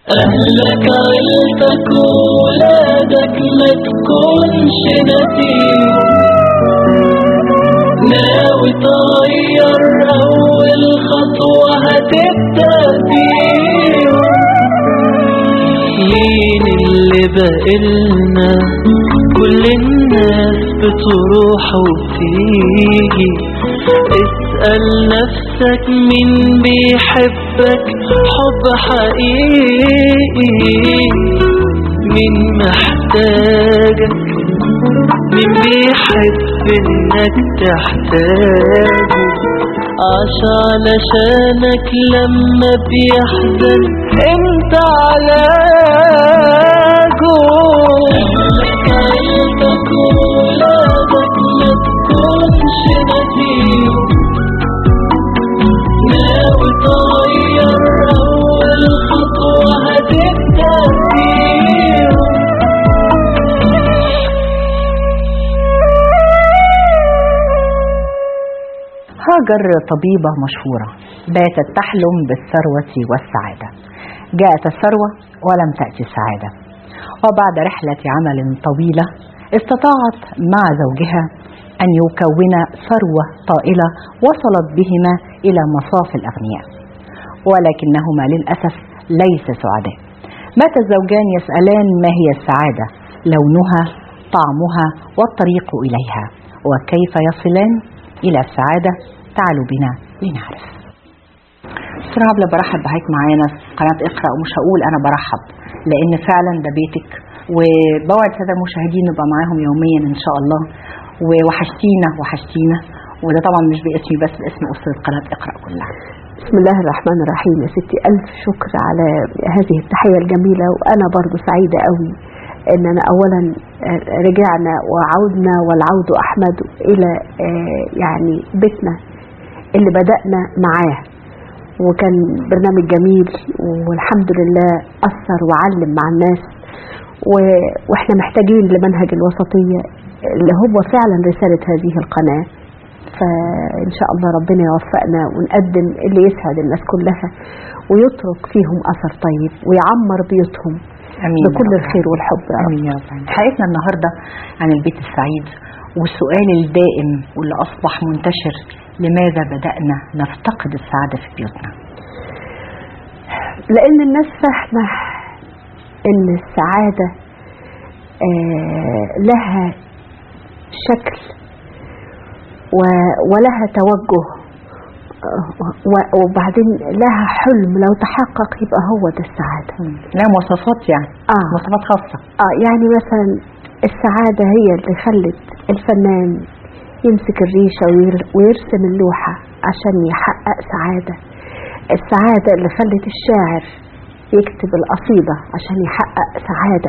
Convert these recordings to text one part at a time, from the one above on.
أهلك عيلتك وولادك ما تكونش نسيم ناوي تغير أول خطوة هتبدأ فيهم مين اللي بقلنا كل الناس بتروح وبتيجي اسأل نفسك مين بيحبك حب حقيقي مين محتاجك مين بيحب انك تحتاجه عاش علشانك لما بيحزن انت علاجه اهلك عيلتك وولادك ما تكونش نسيم ناوي تغير اول خطوة هتبدأ فيهم هاجر طبيبة مشهورة باتت تحلم بالثروة والسعادة جاءت الثروة ولم تأتي السعادة وبعد رحلة عمل طويلة استطاعت مع زوجها أن يكون ثروة طائلة وصلت بهما إلى مصاف الأغنياء ولكنهما للأسف ليس سعداء مات الزوجان يسألان ما هي السعادة لونها طعمها والطريق إليها وكيف يصلان إلى السعادة تعالوا بنا لنعرف أستاذ عبلة برحب بحضرتك معانا في قناة اقرأ ومش هقول أنا برحب لأن فعلا ده بيتك وبوعد السادة المشاهدين نبقى معاهم يوميا إن شاء الله ووحشتينا وحشتينا وده طبعا مش باسمي بس باسم أسرة قناة اقرأ كلها بسم الله الرحمن الرحيم يا ستي ألف شكر على هذه التحية الجميلة وأنا برضو سعيدة قوي أننا أولا رجعنا وعودنا والعود أحمد إلى آه، يعني بيتنا اللي بدأنا معاه وكان برنامج جميل والحمد لله أثر وعلم مع الناس و- وإحنا محتاجين لمنهج الوسطية اللي هو فعلا رسالة هذه القناة فإن شاء الله ربنا يوفقنا ونقدم اللي يسعد الناس كلها ويترك فيهم أثر طيب ويعمر بيوتهم أمين يا بكل رب. الخير والحب يا رب. امين يا رب حلقتنا النهارده عن البيت السعيد والسؤال الدائم واللي اصبح منتشر لماذا بدانا نفتقد السعاده في بيوتنا لأن الناس فاهمة إن السعادة آه، لها شكل و- ولها توجه آه، و- وبعدين لها حلم لو تحقق يبقى هو ده السعادة لا مواصفات يعني آه. مواصفات خاصه اه يعني مثلا السعادة هي اللي خلت الفنان يمسك الريشة وير- ويرسم اللوحة عشان يحقق سعادة السعادة اللي خلت الشاعر يكتب القصيدة عشان يحقق سعادة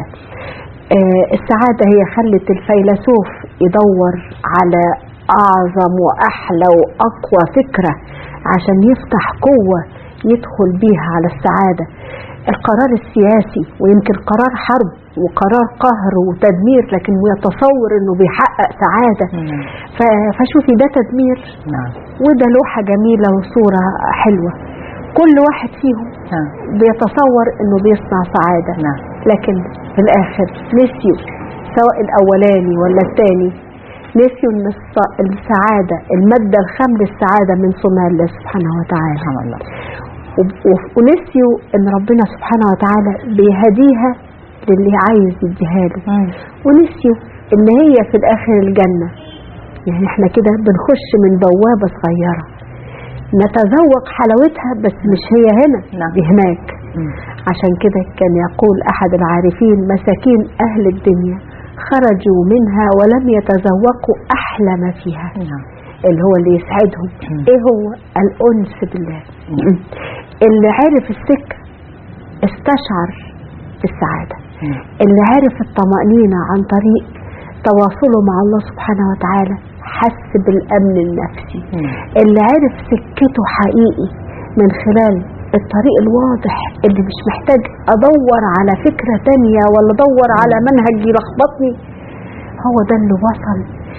آه السعادة هي خلت الفيلسوف يدور على أعظم وأحلى وأقوى فكرة عشان يفتح قوة يدخل بيها على السعادة القرار السياسي ويمكن قرار حرب وقرار قهر وتدمير لكن يتصور انه بيحقق سعادة مم. ف- فشوفي ده تدمير نعم وده لوحة جميلة وصورة حلوة كل واحد فيهم نعم بيتصور انه بيصنع سعادة نعم لكن في الاخر نسيوا سواء الاولاني ولا الثاني نسيوا ان الص- السعادة المادة الخام للسعادة من صنع الله سبحانه وتعالى سبحان الله وب- وف- ونسيوا ان ربنا سبحانه وتعالى بيهديها للي عايز يديها له مم. ونسيوا ان هي في الاخر الجنة يعني احنا كده بنخش من بوابة صغيرة نتذوق حلاوتها بس مش هي هنا نعم. دي هناك مم. عشان كده كان يقول أحد العارفين مساكين أهل الدنيا خرجوا منها ولم يتذوقوا أحلى ما فيها نعم اللي هو اللي يسعدهم مم. إيه هو الأنس بالله نعم. اللي عرف السكة استشعر بالسعادة مم. اللي عرف الطمأنينة عن طريق تواصله مع الله سبحانه وتعالى حس بالأمن النفسي مم. اللي عرف سكته حقيقي من خلال الطريق الواضح اللي مش محتاج ادور على فكرة تانية ولا ادور على منهج يلخبطني هو ده اللي وصل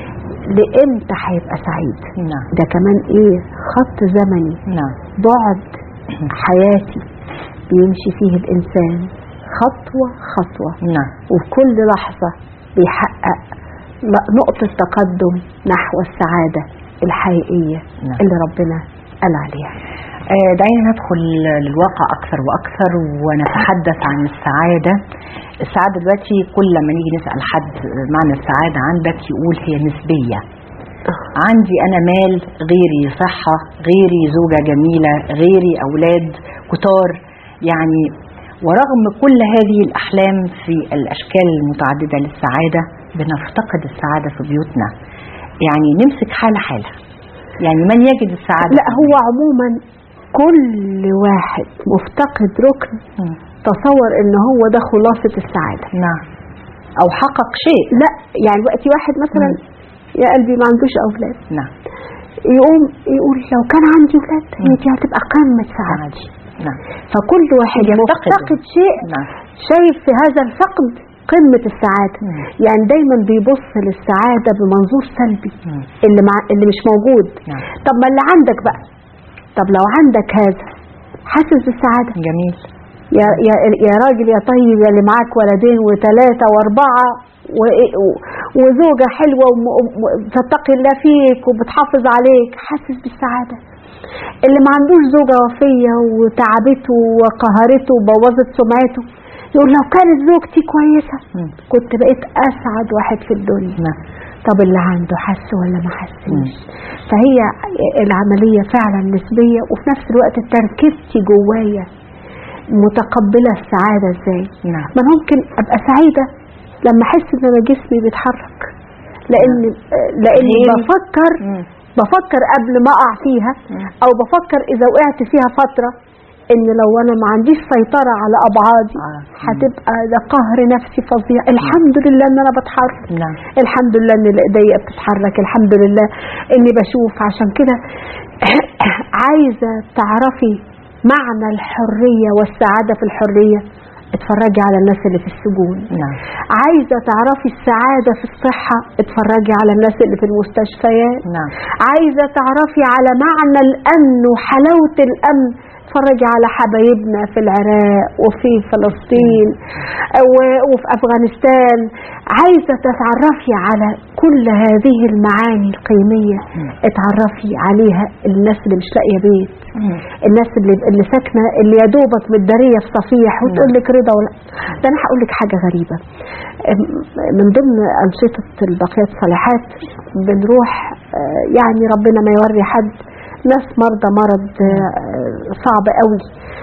لامتى هيبقى سعيد نعم ده كمان ايه خط زمني نعم بعد حياتي بيمشي فيه الإنسان خطوة خطوة نعم وفي كل لحظة بيحقق ل- نقطة تقدم نحو السعادة الحقيقية نعم. اللي ربنا قال عليها آه، دعينا ندخل للواقع أكثر وأكثر ونتحدث عن السعادة السعادة دلوقتي كل ما نيجي نسأل حد آه، معنى السعادة عندك يقول هي نسبية عندي أنا مال غيري صحة غيري زوجة جميلة غيري أولاد كتار يعني ورغم كل هذه الأحلام في الأشكال المتعددة للسعادة بنفتقد السعادة في بيوتنا يعني نمسك حالة حالة يعني من يجد السعادة لا هو عموما كل واحد مفتقد ركن مم. تصور ان هو ده خلاصة السعادة نعم او حقق شيء لا يعني وقتي واحد مثلا يا قلبي ما عندوش اولاد نعم يقوم يقول لو كان عندي اولاد هي دي هتبقى قمة سعادتي نعم فكل واحد يفتقد. مفتقد شيء نعم شايف في هذا الفقد قمة السعادة مم. يعني دايما بيبص للسعادة بمنظور سلبي مم. اللي مع اللي مش موجود نعم. طب ما اللي عندك بقى طب لو عندك هذا حاسس بالسعادة جميل يا يا يا راجل يا طيب يا اللي معاك ولدين وثلاثة وأربعة و- و- وزوجة حلوة وتتقي الله فيك وبتحافظ عليك حاسس بالسعادة اللي ما عندوش زوجة وفية وتعبته وقهرته وبوظت سمعته يقول لو كانت زوجتي كويسة مم. كنت بقيت أسعد واحد في الدنيا نعم طب اللي عنده حس ولا ما حسش فهي العملية فعلا نسبية وفي نفس الوقت تركيبتي جوايا متقبلة السعادة ازاي نعم ما أنا ممكن ابقى سعيدة لما احس ان انا جسمي بيتحرك لان لاني غيري. بفكر مم. بفكر قبل ما اقع فيها مم. او بفكر اذا وقعت فيها فترة ان لو انا ما عنديش سيطرة على ابعادي آه. هتبقى ده قهر نفسي فظيع الحمد لله ان انا بتحرك نعم الحمد لله ان ايديا بتتحرك الحمد لله اني بشوف عشان كده عايزه تعرفي معنى الحريه والسعاده في الحريه اتفرجي على الناس اللي في السجون نعم عايزه تعرفي السعاده في الصحه اتفرجي على الناس اللي في المستشفيات نعم عايزه تعرفي على معنى الامن وحلاوه الامن اتفرجي على حبايبنا في العراق وفي فلسطين و- وفي افغانستان عايزه تتعرفي على كل هذه المعاني القيميه اتعرفي عليها الناس اللي مش لاقيه بيت مم. الناس اللي اللي ساكنه اللي يا دوبك متداريه في صفيح وتقول لك رضا ولا ده انا هقول لك حاجه غريبه أم- من ضمن انشطه البقيات الصالحات بنروح آه، يعني ربنا ما يوري حد ناس مرضى مرض آه، صعب قوي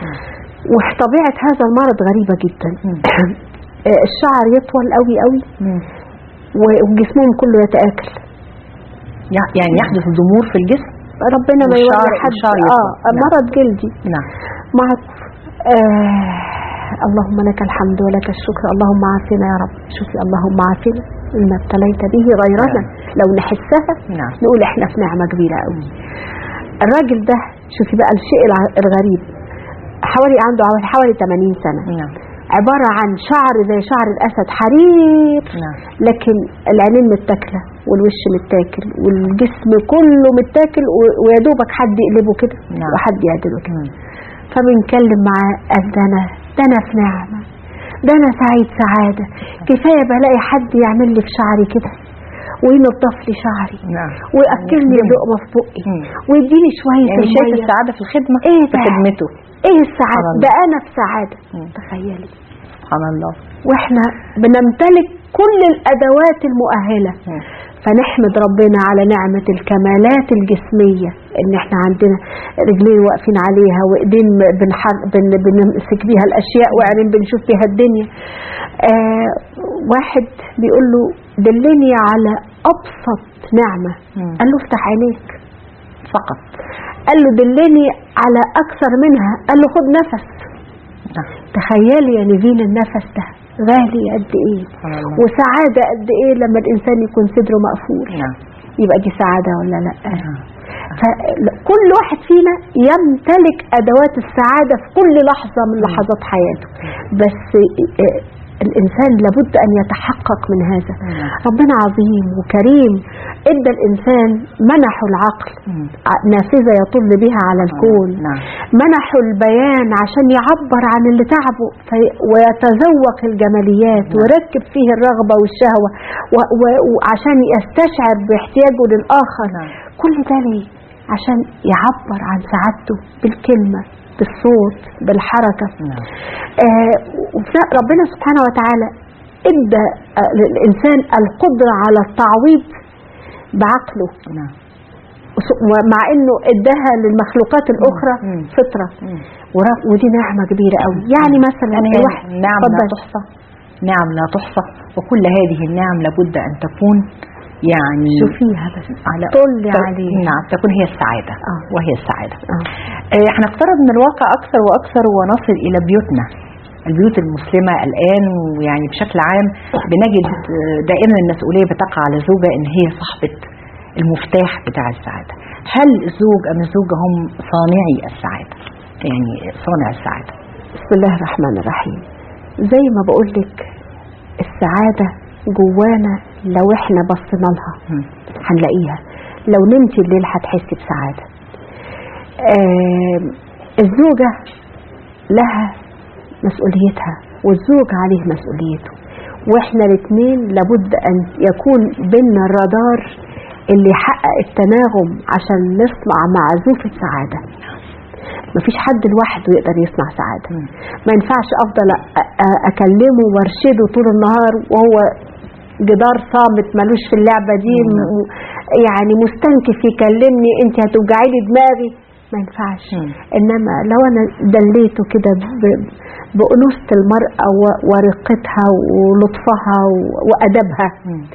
وطبيعه هذا المرض غريبه جدا آه، الشعر يطول قوي قوي مم. وجسمهم كله يتاكل يع- يعني يحدث ضمور في الجسم ربنا ما يوري والشعر- حد والشعر اه يطول. نعم. مرض جلدي نعم معك آه اللهم لك الحمد ولك الشكر اللهم عافنا يا رب شوفي اللهم عافنا إن ابتليت به غيرنا لو نحسها نعم نقول احنا في نعمة كبيرة قوي الراجل ده شوفي بقى الشيء الع- الغريب حوالي عنده حوالي- حوالي 80 سنة نعم عبارة عن شعر زي شعر الأسد حرير نعم لكن العينين متاكلة والوش متاكل والجسم كله متاكل و- ويا دوبك حد يقلبه كده نعم. وحد يعدله كده مم. فبنكلم معاه قال ده انا ده انا في نعمه ده انا سعيد سعاده كفايه بلاقي حد يعمل لي في شعري كده وينضف لي شعري نعم وياكلني يعني لقمه في بقي مم. ويديني شويه يعني شايف المية. السعادة في الخدمة ايه في ده خدمته ايه السعاده سبحان ده الله. انا في سعاده مم. تخيلي سبحان الله واحنا بنمتلك كل الادوات المؤهله مم. فنحمد ربنا على نعمة الكمالات الجسمية ان احنا عندنا رجلين واقفين عليها وايدين بنحر بن بنمسك بيها الاشياء وعينين بنشوف بيها الدنيا آه واحد بيقول له دلني على ابسط نعمة مم. قال له افتح عينيك فقط قال له دلني على اكثر منها قال له خد نفس نعم تخيلي يا نيفين النفس ده غالي قد ايه سبحان الله وسعادة قد ايه لما الانسان يكون صدره مقفول نعم يبقى دي سعادة ولا لا نعم. فكل واحد فينا يمتلك أدوات السعادة في كل لحظة من لحظات حياته بس الإنسان لابد أن يتحقق من هذا نعم. ربنا عظيم وكريم ادى الإنسان منحه العقل مم. ع- نافذة يطل بها على الكون نعم منحه البيان عشان يعبر عن اللي تعبه في ويتذوق الجماليات نعم. ويركب فيه الرغبة والشهوة و- و- وعشان يستشعر باحتياجه للآخر نعم. كل ده ليه؟ عشان يعبر عن سعادته بالكلمة بالصوت بالحركة نعم آه وفي- ربنا سبحانه وتعالى ادى آه، للإنسان القدرة على التعويض بعقله نعم وس- ومع انه اداها للمخلوقات الاخرى مم. فطره مم. ورا- ودي نعمه كبيره قوي يعني مثلا يعني الواحد نعم لا اتفضل. تحصى نعم لا تحصى وكل هذه النعم لابد أن تكون يعني شوفيها بس على طلي عليه نعم تكون هي السعادة آه. وهي السعادة آه. آه، هنفترض من الواقع أكثر وأكثر ونصل إلى بيوتنا البيوت المسلمة الآن ويعني بشكل عام بنجد آه، دائما المسؤولية بتقع على الزوجة إن هي صاحبة المفتاح بتاع السعادة هل الزوج أم الزوجة هم صانعي السعادة يعني صانع السعادة بسم الله الرحمن الرحيم زي ما بقول لك السعاده جوانا لو احنا بصينا لها مم. هنلاقيها لو نمتي الليل هتحسي بسعاده آم، الزوجه لها مسؤوليتها والزوج عليه مسؤوليته واحنا الاثنين لابد ان يكون بيننا الرادار اللي يحقق التناغم عشان نصنع معزوفة سعادة مفيش حد لوحده يقدر يصنع سعادة مم. ما ينفعش افضل أ- أ- اكلمه وارشده طول النهار وهو جدار صامت ملوش في اللعبة دي مم. م- يعني مستنكف يكلمني انت هتوجعي لي دماغي ما ينفعش مم. انما لو انا دليته كده ب- بأنوثة المرأة و- ورقتها ولطفها و- وأدبها مم.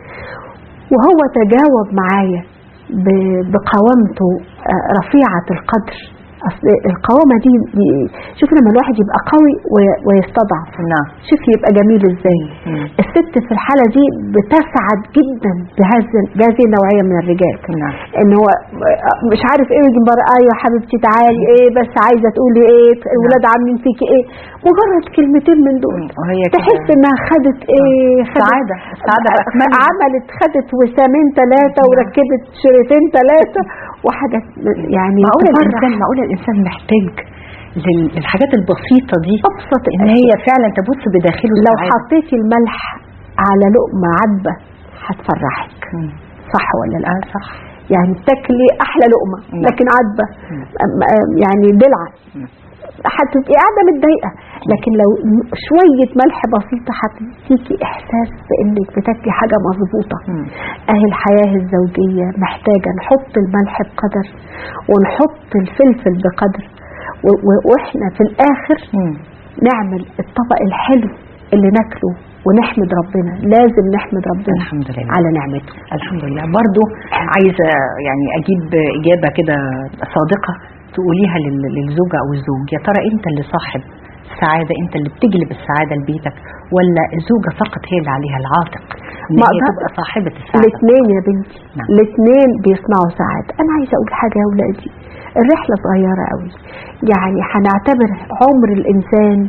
وهو تجاوب معايا ب- بقوامته آه، رفيعة القدر أصل القوامة دي, دي شوف لما الواحد يبقى قوي وي- ويستضعف نعم شوف يبقى جميل ازاي مم. الست في الحالة دي بتسعد جدا بهذه بهذه النوعية من الرجال نعم ان هو مش عارف ايه يجي بره ايوه حبيبتي تعالي ايه بس عايزه تقولي ايه الولاد عاملين فيكي ايه مجرد كلمتين من دول وهي كده تحس انها خدت ايه خدت سعادة السعادة بأكملها عملت خدت وسامين ثلاثه وركبت شريطين ثلاثه وحاجات يعني معقول تفرح. الإنسان معقول الإنسان محتاج لل- للحاجات البسيطة دي ابسط إن هي فعلا تبث بداخله لو السعادة. حطيتي الملح على لقمه عدبه هتفرحك مم. صح ولا لا آه صح يعني تاكلي احلى لقمه نعم. لكن عدبه مم. أم- أم- يعني دلعه مم. هتبقي قاعده متضايقه لكن لو م- شويه ملح بسيطه هتديكي احساس بانك بتاكلي حاجه مظبوطه مم. اهي الحياه الزوجيه محتاجه نحط الملح بقدر ونحط الفلفل بقدر و- و- واحنا في الاخر مم. نعمل الطبق الحلو اللي ناكله ونحمد ربنا لازم نحمد ربنا الحمد لله على نعمته الحمد لله برضو عايزة يعني أجيب إجابة كده صادقة تقوليها لل- للزوجة أو الزوج يا ترى أنت اللي صاحب السعادة أنت اللي بتجلب السعادة لبيتك ولا الزوجة فقط هي اللي عليها العاتق إن ما هي أقدر- تبقى صاحبة السعادة الاثنين يا بنتي نعم. الاثنين بيصنعوا سعادة انا عايزه اقول حاجه يا اولادي الرحله صغيره قوي يعني هنعتبر عمر الانسان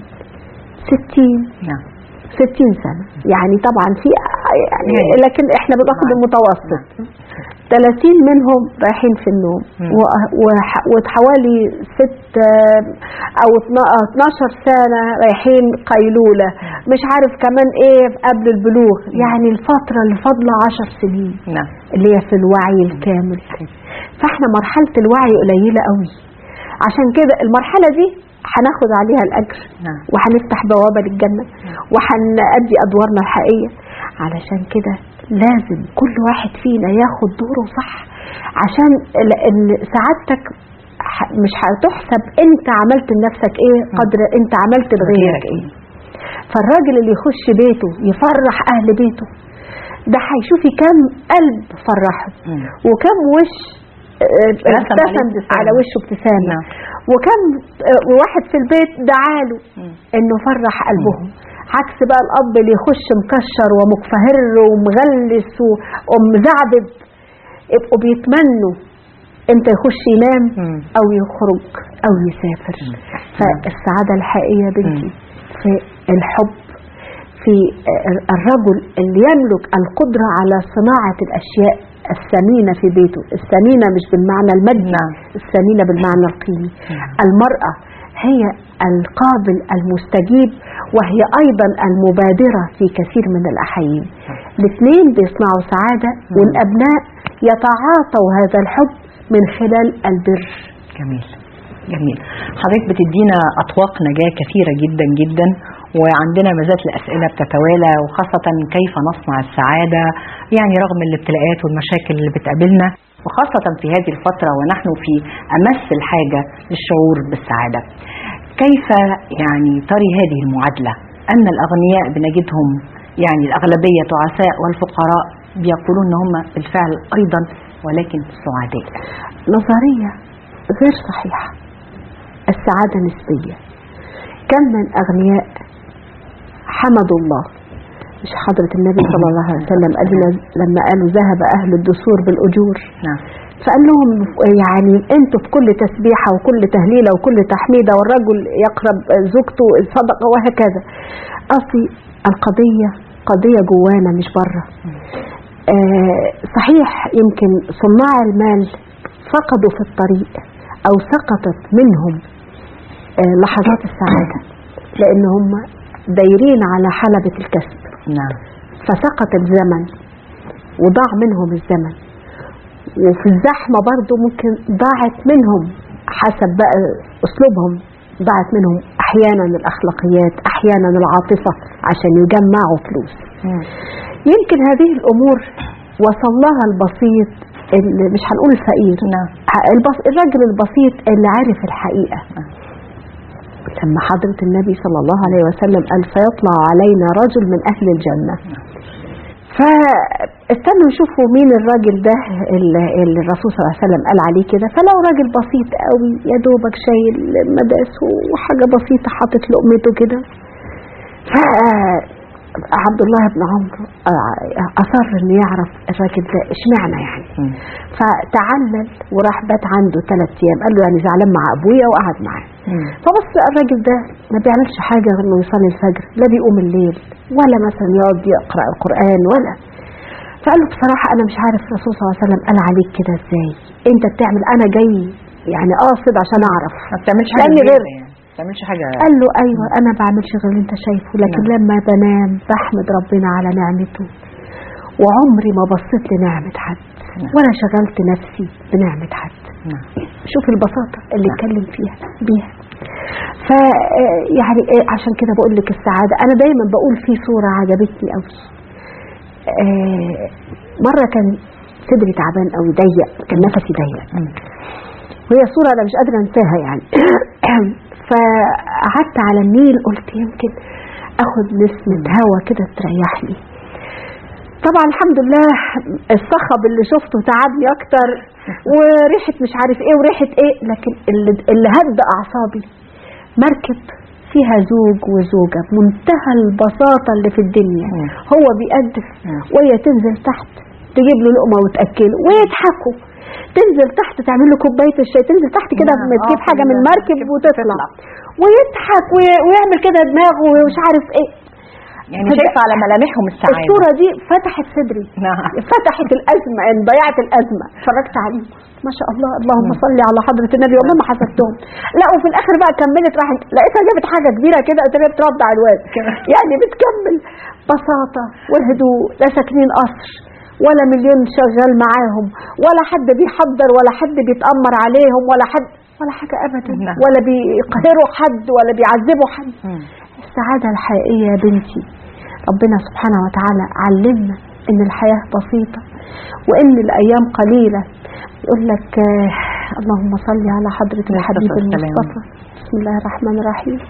ستين نعم ستين سنة يعني طبعا في يعني يعني. لكن احنا بناخد نعم. المتوسط 30 منهم رايحين في النوم مم. و- وح- وحوالي ست او اتنا- 12 سنة رايحين قيلولة مش عارف كمان ايه قبل البلوغ يعني الفترة اللي فاضلة 10 سنين نعم اللي هي في الوعي الكامل فاحنا مرحلة الوعي قليلة قوي عشان كده المرحلة دي هناخد عليها الأجر نعم وهنفتح بوابة للجنة وهنأدي أدوارنا الحقيقية علشان كده لازم كل واحد فينا ياخد دوره صح عشان لأن سعادتك ح- مش هتحسب انت عملت لنفسك ايه قدر انت عملت لغيرك ايه فالراجل اللي يخش بيته يفرح اهل بيته ده هيشوفي كم قلب فرحه مم. وكم وش آه، رسم عليه ابتسم ابتسامة. على وشه ابتسامه نعم. وكم آه، واحد في البيت دعاله مم. انه فرح قلبهم عكس بقى الاب اللي يخش مكشر ومكفهر ومغلس و- ومزعبب يبقوا بيتمنوا انت يخش ينام مم. او يخرج او يسافر فالسعاده الحقيقيه يا بنتي في الحب في في آه، الرجل اللي يملك القدرة على صناعة الأشياء الثمينة في بيته الثمينة مش بالمعنى المادي نعم. الثمينة بالمعنى القيمي المرأة هي القابل المستجيب وهي أيضا المبادرة في كثير من الأحايين الاثنين بيصنعوا سعادة والأبناء يتعاطوا هذا الحب من خلال البر جميل جميل حضرتك بتدينا أطواق نجاة كثيرة جدا جدا وعندنا ما زالت الأسئلة بتتوالى وخاصة كيف نصنع السعادة يعني رغم الابتلاءات والمشاكل اللي بتقابلنا وخاصة في هذه الفترة ونحن في أمس الحاجة للشعور بالسعادة كيف يعني تري هذه المعادلة أن الأغنياء بنجدهم يعني الأغلبية تعساء والفقراء بيقولون أن هم بالفعل أيضا ولكن سعداء نظرية غير صحيحة السعادة نسبية كم من أغنياء حمدوا الله مش حضرة النبي صلى الله عليه وسلم قال لنا لما قالوا ذهب أهل الدثور بالأجور نعم فقال لهم يعني انتوا في كل تسبيحة وكل تهليلة وكل تحميدة والرجل يقرب زوجته الصدقة وهكذا قصدي القضية قضية جوانا مش بره آه صحيح يمكن صناع المال فقدوا في الطريق أو سقطت منهم آه لحظات السعادة لأن هم دايرين على حلبة الكسب نعم فسقط الزمن وضاع منهم الزمن وفي الزحمة برضو ممكن ضاعت منهم حسب بقى أسلوبهم ضاعت منهم أحيانا الأخلاقيات أحيانا العاطفة عشان يجمعوا فلوس يمكن هذه الأمور وصل لها البسيط اللي مش هنقول الفقير نعم. البس... الراجل البسيط اللي عارف الحقيقة لما حضرة النبي صلى الله عليه وسلم قال سيطلع علينا رجل من أهل الجنة فاستنوا يشوفوا مين الراجل ده اللي اللي الرسول صلى الله عليه وسلم قال عليه كده فلو راجل بسيط قوي يا دوبك شايل مداسه وحاجة بسيطة حاطط لقمته كده فعبد الله بن عمرو آه، أصر إنه يعرف الراجل ده اشمعنى يعني مم. فتعلل وراح بات عنده ثلاث ايام قال له يعني زعلان مع ابويا وقعد معاه مم. فبص الراجل ده ما بيعملش حاجه غير انه يصلي الفجر لا بيقوم الليل ولا مثلا يقعد يقرا القران ولا فقال له بصراحه انا مش عارف الرسول صلى الله عليه وسلم قال عليك كده ازاي انت بتعمل انا جاي يعني قاصد عشان اعرف ما بتعملش حاجة لأن غير جديدة يعني ما بتعملش حاجة قال له ايوه انا بعملش غير اللي انت شايفه لكن نعم. لما بنام بحمد ربنا على نعمته وعمري ما بصيت لنعمة حد نعم. ولا شغلت نفسي بنعمة حد نعم. شوف البساطة اللي نعم. اتكلم فيها بيها ف يعني آه، عشان كده بقول لك السعادة أنا دايما بقول في صورة عجبتني قوي آه، مرة كان صدري تعبان قوي ضيق كان نفسي ضيق مم. وهي صورة أنا مش قادرة أنساها يعني فقعدت على النيل قلت يمكن أخد نسمة هوا كده تريحني طبعا الحمد لله الصخب اللي شفته تعبني أكتر وريحة مش عارف إيه وريحة إيه لكن اللي, اللي هد أعصابي مركب فيها زوج وزوجة بمنتهى البساطة اللي في الدنيا مم. هو بيقدف مم. وهي تنزل تحت تجيب له لقمة وتأكله ويضحكوا تنزل تحت تعمل له كوباية الشاي تنزل تحت كده نعم. ما تجيب آه، حاجة من في المركب المركب وتطلع وتطلع. ويضحك وي- ويعمل كده دماغه ومش عارف ايه يعني فده- شايفة على ملامحهم السعادة الصورة دي فتحت صدري نعم فتحت الأزمة يعني ضيعت الأزمة اتفرجت عليه ما شاء الله اللهم صل على حضرة النبي والله ما حسبتهم لا وفي الآخر بقى كملت راحت لقيتها جابت حاجة كبيرة كده قلت لها بترد على الواد يعني بتكمل بساطة وهدوء لا ساكنين قصر ولا مليون شغال معاهم ولا حد بيحضر ولا حد بيتأمر عليهم ولا حد ولا حاجة أبدا نعم. ولا بيقهروا حد ولا بيعذبوا حد مم. السعادة الحقيقية يا بنتي ربنا سبحانه وتعالى علمنا ان الحياة بسيطة وان الايام قليلة يقول لك آه، اللهم صل على حضرة عليه الحبيب الصلاة والسلام. المصطفى بسم الله الرحمن الرحيم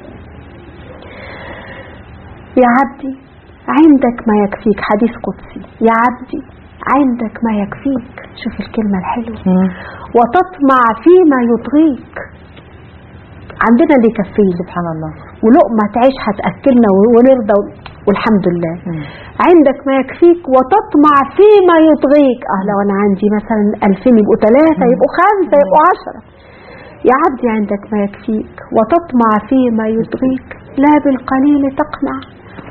يا عبدي عندك ما يكفيك حديث قدسي يا عبدي عندك ما يكفيك شوف الكلمة الحلوة مم. وتطمع فيما يطغيك عندنا اللي يكفينا سبحان الله ولقمة تعيش هتأكلنا ونرضى والحمد لله مم. عندك ما يكفيك وتطمع فيما يطغيك اه لو انا عندي مثلا ألفين يبقوا ثلاثة يبقوا خمسة يبقوا عشرة يا عبدي عندك ما يكفيك وتطمع فيما يطغيك لا بالقليل تقنع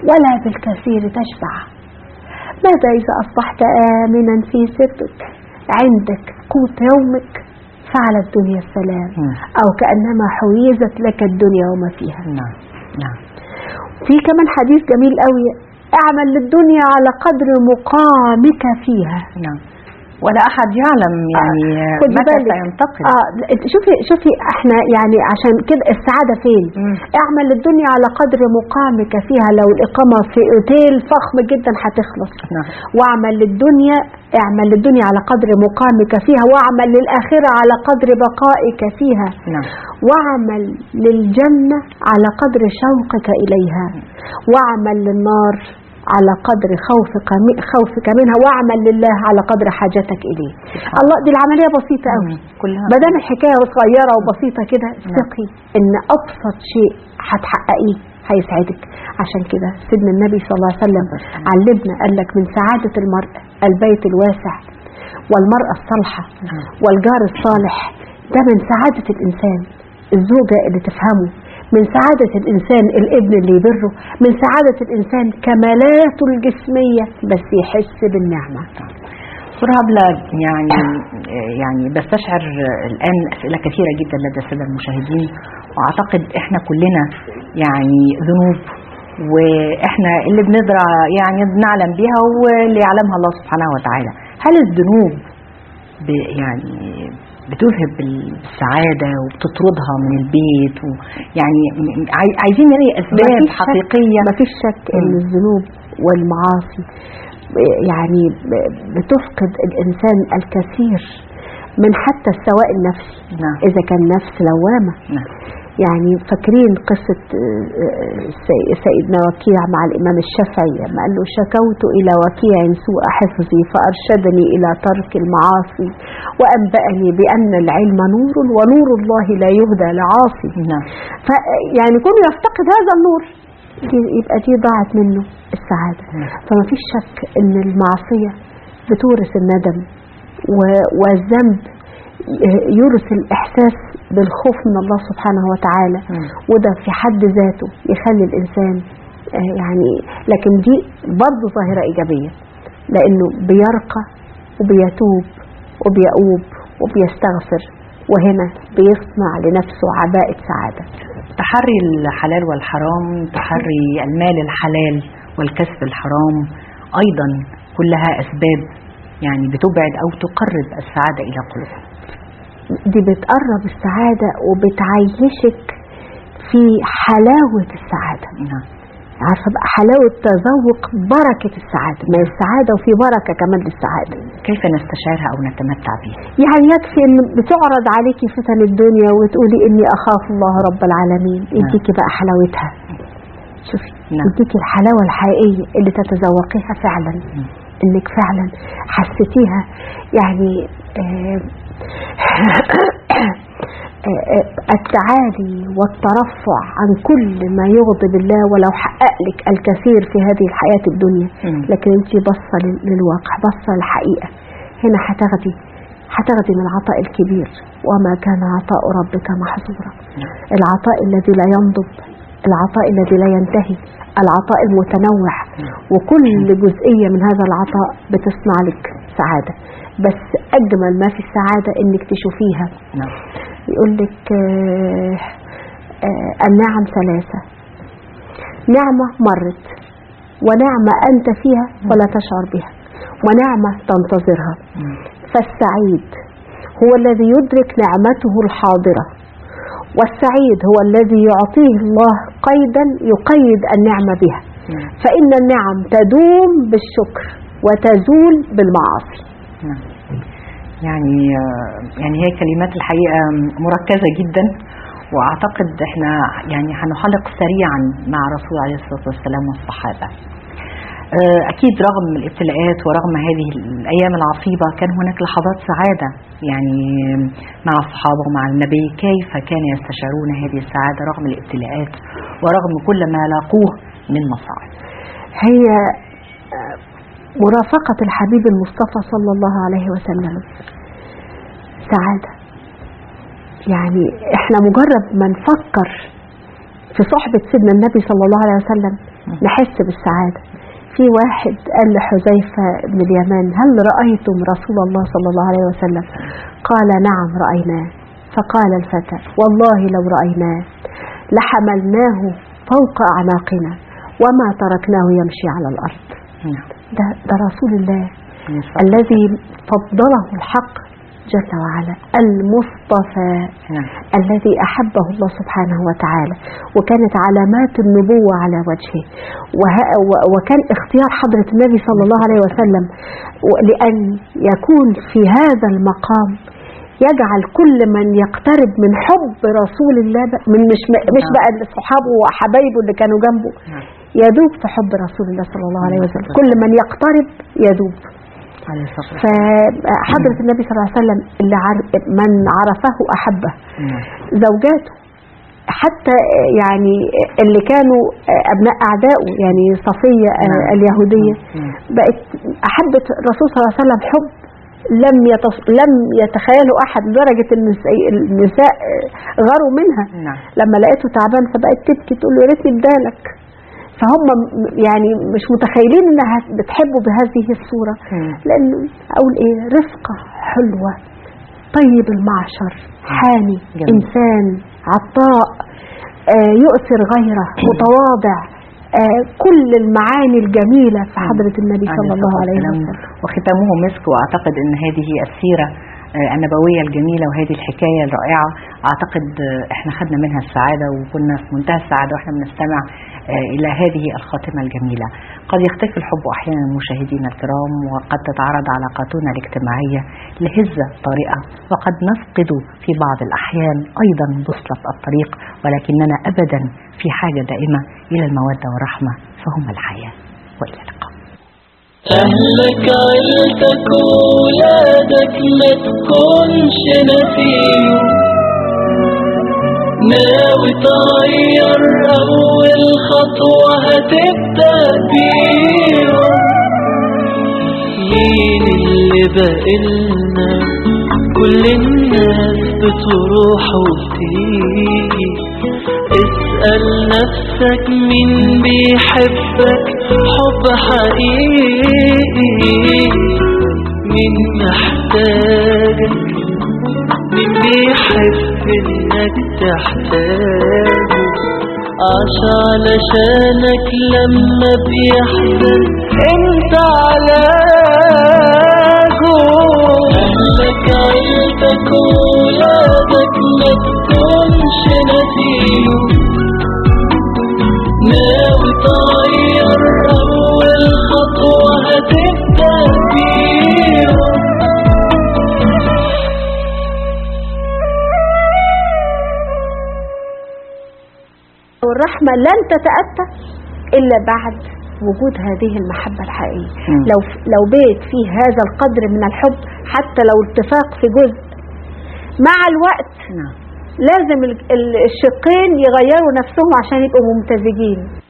ولا بالكثير تشبع ماذا إذا أصبحت آمنا في سرك عندك قوت يومك فعلى الدنيا السلام مم. أو كأنما حويزت لك الدنيا وما فيها نعم نعم في كمان حديث جميل قوي اعمل للدنيا على قدر مقامك فيها نعم ولا أحد يعلم يعني خدي متى بالك. سينتقل اه لا، شوفي شوفي احنا يعني عشان كده السعاده فين مم. اعمل للدنيا على قدر مقامك فيها لو الاقامه في اوتيل فخم جدا هتخلص نعم واعمل للدنيا اعمل للدنيا على قدر مقامك فيها واعمل للآخرة على قدر بقائك فيها نعم واعمل للجنة على قدر شوقك إليها واعمل للنار على قدر خوفك خوفك منها واعمل لله على قدر حاجتك إليه الله دي العملية بسيطة قوي مم. كلها ما دام الحكايه صغيره وبسيطه كده ثقي ان ابسط شيء هتحققيه هيسعدك عشان كده سيدنا النبي صلى الله عليه وسلم علمنا قال لك من سعاده المرء البيت الواسع والمراه الصالحه نعم. والجار الصالح ده من سعاده الانسان الزوجه اللي تفهمه من سعادة الإنسان الابن اللي يبره من سعادة الإنسان كمالاته الجسمية بس يحس بالنعمة دكتور هبلة يعني يعني بستشعر الآن أسئلة كثيرة جدا لدى السادة المشاهدين وأعتقد إحنا كلنا يعني ذنوب وإحنا اللي بنزرع يعني بنعلم بيها واللي يعلمها الله سبحانه وتعالى هل الذنوب ب- يعني بتذهب السعادة وبتطردها من البيت ويعني م- عاي- عايزين نلاقي أسباب مفيش شك- حقيقية مفيش شك ان مم. الذنوب والمعاصي يعني بتفقد الانسان الكثير من حتى السواء النفسي نعم اذا كان نفس لوامه نعم يعني فاكرين قصة آه، آه، سي- سيدنا وكيع مع الإمام الشافعي لما قال له شكوت إلى وكيع سوء حفظي فأرشدني إلى ترك المعاصي وأنبأني بأن العلم نور ونور الله لا يهدى لعاصي نعم ف يعني كونه يفتقد هذا النور دي- يبقى دي ضاعت منه السعادة نعم. فما فيش شك ان المعصية بتورث الندم و- والذنب ي- يورث الإحساس بالخوف من الله سبحانه وتعالى مم. وده في حد ذاته يخلي الإنسان آه، يعني لكن دي برضه ظاهرة إيجابية لأنه بيرقى وبيتوب وبيؤوب وبيستغفر وهنا بيصنع لنفسه عباءة سعادة تحري الحلال والحرام تحري المال الحلال والكسب الحرام أيضا كلها أسباب يعني بتبعد أو تقرب السعادة إلى قلوبنا دي بتقرب السعادة وبتعيشك في حلاوة السعادة نعم عارفة بقى حلاوة تذوق بركة السعادة ما هي السعادة وفي بركة كمان للسعادة كيف نستشعرها أو نتمتع بها يعني يكفي ان بتعرض عليكي فتن الدنيا وتقولي اني اخاف الله رب العالمين يديكي بقى حلاوتها شوفي نعم. يديكي الحلاوة الحقيقية اللي تتذوقيها فعلا مم. انك فعلا حسيتيها يعني آه، آه، آه، التعالي والترفع عن كل ما يغضب الله ولو حقق لك الكثير في هذه الحياة الدنيا مم. لكن انت بصة لل- للواقع بصة للحقيقة هنا هتاخدي هتاخدي من العطاء الكبير وما كان عطاء ربك محظورا العطاء الذي لا ينضب العطاء الذي لا ينتهي العطاء المتنوع وكل جزئية من هذا العطاء بتصنع لك سعادة بس أجمل ما في السعادة إنك تشوفيها نعم يقول لك آه، آه، النعم ثلاثة نعمة مرت ونعمة أنت فيها ولا تشعر بها ونعمة تنتظرها مم. فالسعيد هو الذي يدرك نعمته الحاضرة والسعيد هو الذي يعطيه الله قيدا يقيد النعمة بها مم. فإن النعم تدوم بالشكر وتزول بالمعاصي نعم يعني آه، يعني هي كلمات الحقيقة مركزة جدا وأعتقد احنا يعني هنحلق سريعا مع رسول عليه الصلاة والسلام والصحابة آه، أكيد رغم الابتلاءات ورغم هذه الأيام العصيبة كان هناك لحظات سعادة يعني مع الصحابة ومع النبي كيف كان يستشعرون هذه السعادة رغم الابتلاءات ورغم كل ما لاقوه من مصاعب هي آه، مرافقة الحبيب المصطفى صلى الله عليه وسلم سعادة يعني احنا مجرد ما نفكر في صحبة سيدنا النبي صلى الله عليه وسلم نحس بالسعادة في واحد قال لحذيفة بن اليمان هل رأيتم رسول الله صلى الله عليه وسلم قال نعم رأيناه فقال الفتى والله لو رأيناه لحملناه فوق أعناقنا وما تركناه يمشي على الأرض نعم ده, ده رسول الله نعم. الذي فضله الحق جل وعلا المصطفى نعم. الذي أحبه الله سبحانه وتعالى وكانت علامات النبوة على وجهه وه- و- وكان اختيار حضرة النبي صلى الله عليه وسلم و- لأن يكون في هذا المقام يجعل كل من يقترب من حب رسول الله بقى- من مش مش بقى صحابه وحبايبه اللي كانوا جنبه نعم. يذوب في حب رسول الله صلى الله عليه وسلم كل من يقترب يذوب عليه الصلاة والسلام. فحضرة النبي صلى الله عليه وسلم اللي عر- من عرفه أحبه نعم. زوجاته حتى يعني اللي كانوا أبناء أعدائه يعني صفية نعم. اليهودية نعم. بقت أحبت الرسول صلى الله عليه وسلم حب لم يتص... لم يتخيله أحد لدرجة إن الس- النساء غاروا منها نعم. لما لقيته تعبان فبقت تبكي تقول له يا ريتني بدالك فهم م- يعني مش متخيلين انها بتحبه بهذه الصوره مم. لانه اقول ايه رفقه حلوه طيب المعشر حاني جميل. انسان عطاء آه يؤثر غيره متواضع آه كل المعاني الجميله في حضره النبي صلى الله عليه الصلاة وسلم والسلام. وختامه مسك واعتقد ان هذه هي السيره آه، النبويه الجميله وهذه الحكايه الرائعه اعتقد آه، احنا خدنا منها السعاده وكنا في منتهى السعاده واحنا بنستمع آه، الى هذه الخاتمه الجميله. قد يختفي الحب احيانا مشاهدينا الكرام وقد تتعرض علاقاتنا الاجتماعيه لهزه طارئه وقد نفقد في بعض الاحيان ايضا بوصله الطريق ولكننا ابدا في حاجه دائمه الى الموده والرحمه فهم الحياه والى اللقاء. أهلك عيلتك وولادك ما تكونش نسيهم ناوي تغير أول خطوة هتبدأ بيهم مين اللي بقلنا كل الناس بتروح وبتيجي اسأل نفسك مين بيحبك حب حقيقي مين محتاجك مين بيحب انك تحتاجه عاش علشانك لما بيحزن انت علاجه اهلك عيلتك وولادك ما تكونش نسيهم ناوي تغير أول خطوة هتبدأ بيهم والرحمة لن تتأتى إلا بعد وجود هذه المحبة الحقيقية مم. لو لو بيت فيه هذا القدر من الحب حتى لو اتفاق في جزء مع الوقت نعم لازم ال- ال- الشقين يغيروا نفسهم عشان يبقوا ممتزجين